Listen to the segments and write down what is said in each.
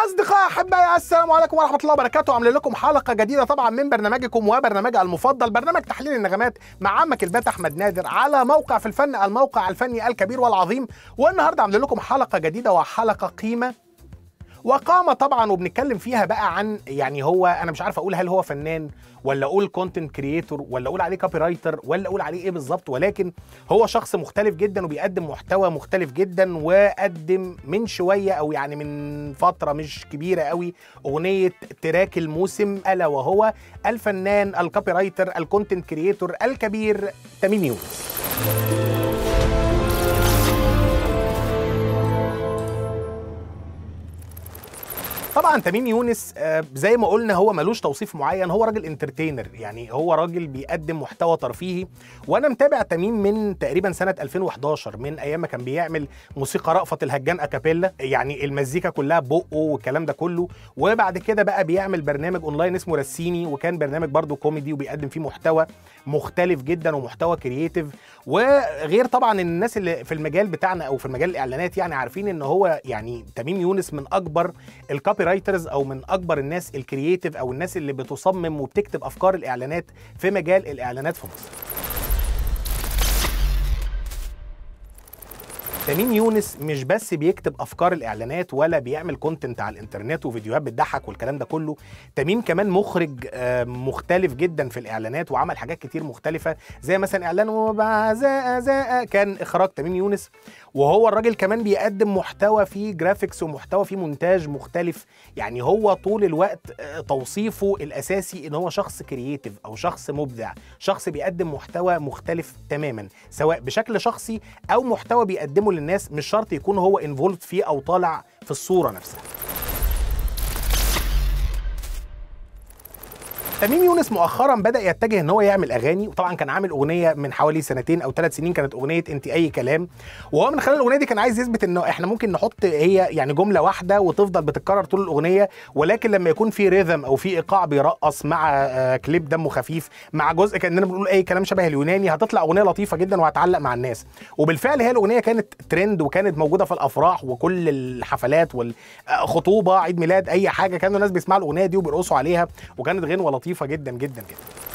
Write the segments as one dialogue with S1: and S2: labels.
S1: اصدقاء احبائي السلام عليكم ورحمه الله وبركاته عاملين لكم حلقه جديده طبعا من برنامجكم وبرنامجي المفضل برنامج تحليل النغمات مع عمك البات احمد نادر على موقع في الفن الموقع الفني الكبير والعظيم والنهارده عاملين لكم حلقه جديده وحلقه قيمه وقامه طبعا وبنتكلم فيها بقى عن يعني هو انا مش عارف اقول هل هو فنان ولا اقول كونتنت كريتور ولا اقول عليه كوبي رايتر ولا اقول عليه ايه بالظبط ولكن هو شخص مختلف جدا وبيقدم محتوى مختلف جدا وقدم من شويه او يعني من فتره مش كبيره قوي اغنيه تراك الموسم الا وهو الفنان الكوبي رايتر الكونتنت كريتور الكبير تميم يونس طبعا تميم يونس آه، زي ما قلنا هو ملوش توصيف معين هو راجل انترتينر يعني هو راجل بيقدم محتوى ترفيهي وانا متابع تميم من تقريبا سنه 2011 من ايام ما كان بيعمل موسيقى رأفت الهجان اكابيلا يعني المزيكا كلها بقه والكلام ده كله وبعد كده بقى بيعمل برنامج اونلاين اسمه رسيني وكان برنامج برضه كوميدي وبيقدم فيه محتوى مختلف جدا ومحتوى كرييتيف وغير طبعا الناس اللي في المجال بتاعنا او في مجال الاعلانات يعني عارفين ان هو يعني تميم يونس من اكبر الكوبي رايترز او من اكبر الناس الكرييتيف او الناس اللي بتصمم وبتكتب افكار الاعلانات في مجال الاعلانات في مصر تميم يونس مش بس بيكتب افكار الاعلانات ولا بيعمل كونتنت على الانترنت وفيديوهات بتضحك والكلام ده كله تميم كمان مخرج آه، مختلف جدا في الاعلانات وعمل حاجات كتير مختلفه زي مثلا اعلان وبعزاء زاء كان اخراج تميم يونس وهو الراجل كمان بيقدم محتوى فيه جرافيكس ومحتوى فيه مونتاج مختلف يعني هو طول الوقت آه، توصيفه الاساسي ان هو شخص كرييتيف او شخص مبدع شخص بيقدم محتوى مختلف تماما سواء بشكل شخصي او محتوى بيقدمه للناس مش شرط يكون هو انفولد فيه او طالع في الصوره نفسها تميم يونس مؤخرا بدا يتجه ان هو يعمل اغاني وطبعا كان عامل اغنيه من حوالي سنتين او ثلاث سنين كانت اغنيه انت اي كلام وهو من خلال الاغنيه دي كان عايز يثبت انه احنا ممكن نحط هي يعني جمله واحده وتفضل بتتكرر طول الاغنيه ولكن لما يكون في ريذم او في ايقاع بيرقص مع آه، كليب دمه خفيف مع جزء كاننا بنقول اي كلام شبه اليوناني هتطلع اغنيه لطيفه جدا وهتعلق مع الناس وبالفعل هي الاغنيه كانت ترند وكانت موجوده في الافراح وكل الحفلات والخطوبه عيد ميلاد اي حاجه كانوا الناس بيسمعوا الاغنيه دي وبيرقصوا عليها وكانت غنوه لطيفه جدا جدا جدا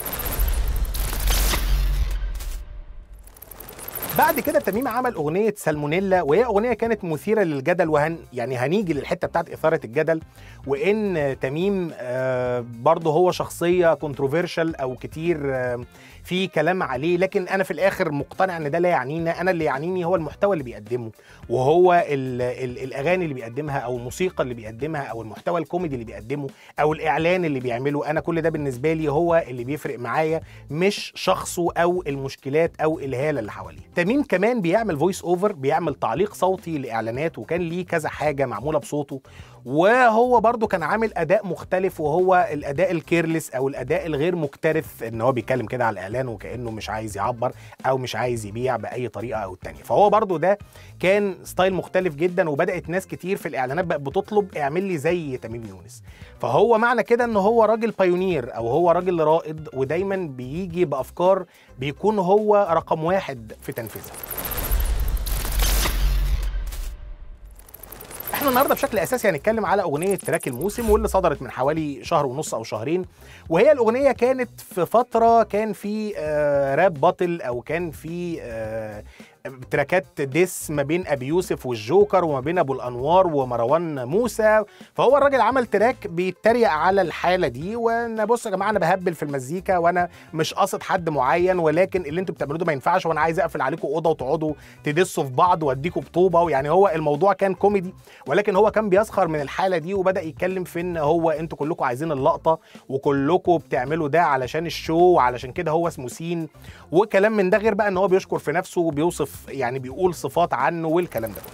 S1: بعد كده تميم عمل اغنيه سالمونيلا وهي اغنيه كانت مثيره للجدل وهن يعني هنيجي للحته بتاعت اثاره الجدل وان تميم آه برضه هو شخصيه كونتروفيرشال او كتير آه في كلام عليه لكن انا في الاخر مقتنع ان ده لا يعنينا انا اللي يعنيني هو المحتوى اللي بيقدمه وهو ال ال الاغاني اللي بيقدمها او الموسيقى اللي بيقدمها او المحتوى الكوميدي اللي بيقدمه او الاعلان اللي بيعمله انا كل ده بالنسبه لي هو اللي بيفرق معايا مش شخصه او المشكلات او الهاله اللي حواليه تميم كمان بيعمل فويس اوفر بيعمل تعليق صوتي لاعلانات وكان ليه كذا حاجه معموله بصوته وهو برضو كان عامل اداء مختلف وهو الاداء الكيرلس او الاداء الغير مكترث ان هو بيتكلم كده على الاعلان وكانه مش عايز يعبر او مش عايز يبيع باي طريقه او التانية فهو برضو ده كان ستايل مختلف جدا وبدات ناس كتير في الاعلانات بقت بتطلب اعمل لي زي تميم يونس فهو معنى كده ان هو راجل بايونير او هو راجل رائد ودايما بيجي بافكار بيكون هو رقم واحد في تنفيذها احنا النهارده بشكل اساسي هنتكلم على اغنيه تراك الموسم واللي صدرت من حوالي شهر ونص او شهرين وهي الاغنيه كانت في فتره كان في آه راب باتل او كان في آه تراكات ديس ما بين ابي يوسف والجوكر وما بين ابو الانوار ومروان موسى فهو الراجل عمل تراك بيتريق على الحاله دي وانا بصوا يا جماعه انا بهبل في المزيكا وانا مش قاصد حد معين ولكن اللي انتوا بتعملوه ده ما ينفعش وانا عايز اقفل عليكم اوضه وتقعدوا تدسوا في بعض واديكم بطوبه ويعني هو الموضوع كان كوميدي ولكن هو كان بيسخر من الحاله دي وبدا يتكلم في ان هو انتوا كلكم عايزين اللقطه وكلكم بتعملوا ده علشان الشو وعلشان كده هو اسمه سين وكلام من ده غير بقى ان هو بيشكر في نفسه وبيوصف يعني بيقول صفات عنه والكلام ده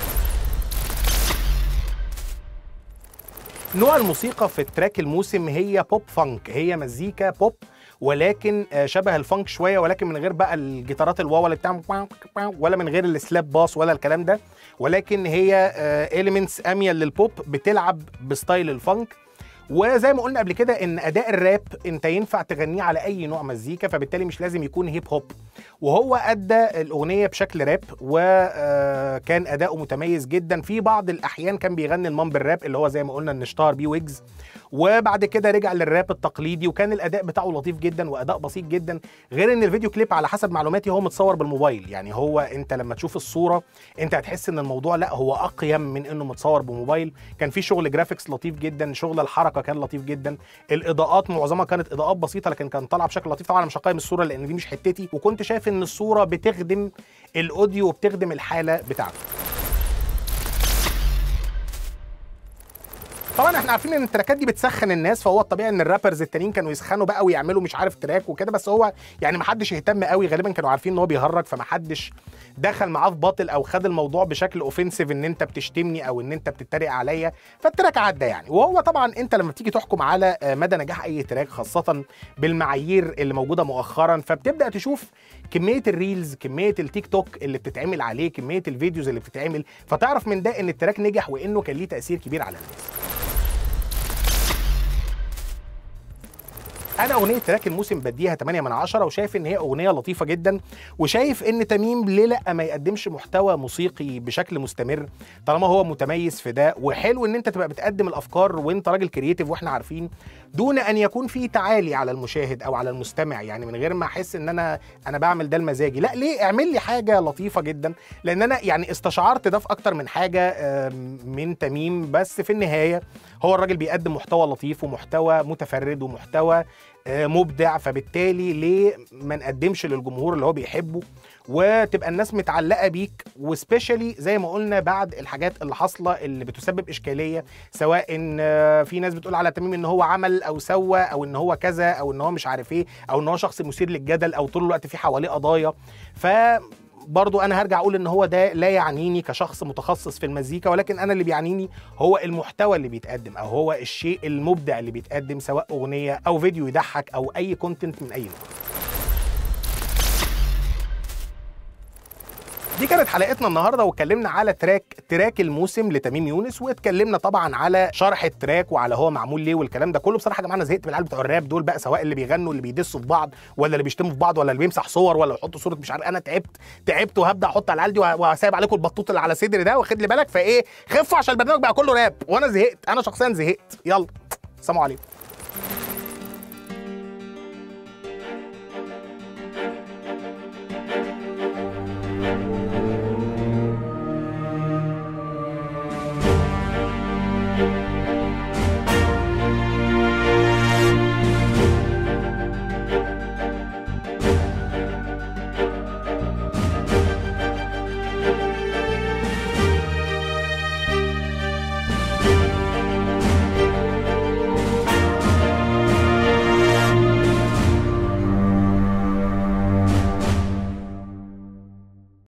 S1: نوع الموسيقى في التراك الموسم هي بوب فانك هي مزيكا بوب ولكن آه، شبه الفانك شويه ولكن من غير بقى الجيتارات الواوا اللي بتعمل ولا من غير السلاب باس ولا الكلام ده ولكن هي اليمنتس اميل للبوب بتلعب بستايل الفانك وزي ما قلنا قبل كده ان اداء الراب انت ينفع تغنيه على اي نوع مزيكا فبالتالي مش لازم يكون هيب هوب وهو ادى الاغنيه بشكل راب وكان اداؤه متميز جدا في بعض الاحيان كان بيغني المامبل راب اللي هو زي ما قلنا ان اشتهر بيه ويجز وبعد كده رجع للراب التقليدي وكان الاداء بتاعه لطيف جدا واداء بسيط جدا غير ان الفيديو كليب على حسب معلوماتي هو متصور بالموبايل يعني هو انت لما تشوف الصوره انت هتحس ان الموضوع لا هو اقيم من انه متصور بموبايل كان في شغل جرافيكس لطيف جدا شغل الحركه كان لطيف جدا الاضاءات معظمها كانت اضاءات بسيطه لكن كان طالعه بشكل لطيف طبعا انا مش هقيم الصوره لان دي مش حتتي وكنت شايف ان الصوره بتخدم الاوديو وبتخدم الحاله بتاعته طبعا احنا عارفين ان التراكات دي بتسخن الناس فهو الطبيعي ان الرابرز التانيين كانوا يسخنوا بقى ويعملوا مش عارف تراك وكده بس هو يعني ما حدش اهتم قوي غالبا كانوا عارفين ان هو بيهرج فما حدش دخل معاه في باطل او خد الموضوع بشكل اوفنسيف ان انت بتشتمني او ان انت بتتريق عليا فالتراك عدى يعني وهو طبعا انت لما بتيجي تحكم على مدى نجاح اي تراك خاصه بالمعايير اللي موجوده مؤخرا فبتبدا تشوف كميه الريلز كميه التيك توك اللي بتتعمل عليه كميه الفيديوز اللي بتتعمل فتعرف من ده ان التراك نجح وانه كان ليه تاثير كبير على الناس انا اغنيه تراك الموسم بديها 8 من 10 وشايف ان هي اغنيه لطيفه جدا وشايف ان تميم ليه لا ما يقدمش محتوى موسيقي بشكل مستمر طالما هو متميز في ده وحلو ان انت تبقى بتقدم الافكار وانت راجل كرييتيف واحنا عارفين دون ان يكون في تعالي على المشاهد او على المستمع يعني من غير ما احس ان انا انا بعمل ده لمزاجي لا ليه اعمل لي حاجه لطيفه جدا لان انا يعني استشعرت ده في اكتر من حاجه من تميم بس في النهايه هو الراجل بيقدم محتوى لطيف ومحتوى متفرد ومحتوى مبدع فبالتالي ليه ما نقدمش للجمهور اللي هو بيحبه وتبقى الناس متعلقه بيك وسبيشالي زي ما قلنا بعد الحاجات اللي حاصله اللي بتسبب اشكاليه سواء ان في ناس بتقول على تميم ان هو عمل او سوى او ان هو كذا او ان هو مش عارف ايه او ان هو شخص مثير للجدل او طول الوقت في حواليه قضايا ف برضو انا هرجع اقول ان هو ده لا يعنيني كشخص متخصص في المزيكا ولكن انا اللي بيعنيني هو المحتوى اللي بيتقدم او هو الشيء المبدع اللي بيتقدم سواء اغنيه او فيديو يضحك او اي كونتنت من اي نوع دي كانت حلقتنا النهارده واتكلمنا على تراك تراك الموسم لتميم يونس واتكلمنا طبعا على شرح التراك وعلى هو معمول ليه والكلام ده كله بصراحه يا جماعه انا زهقت من العيال بتوع الراب دول بقى سواء اللي بيغنوا اللي بيدسوا في بعض ولا اللي بيشتموا في بعض ولا اللي بيمسح صور ولا يحطوا صوره مش عارف انا تعبت تعبت وهبدا احط على العيال دي وهسايب عليكم البطوط اللي على صدري ده واخد لي بالك فايه خفوا عشان البرنامج بقى كله راب وانا زهقت انا شخصيا زهقت يلا سلام عليكم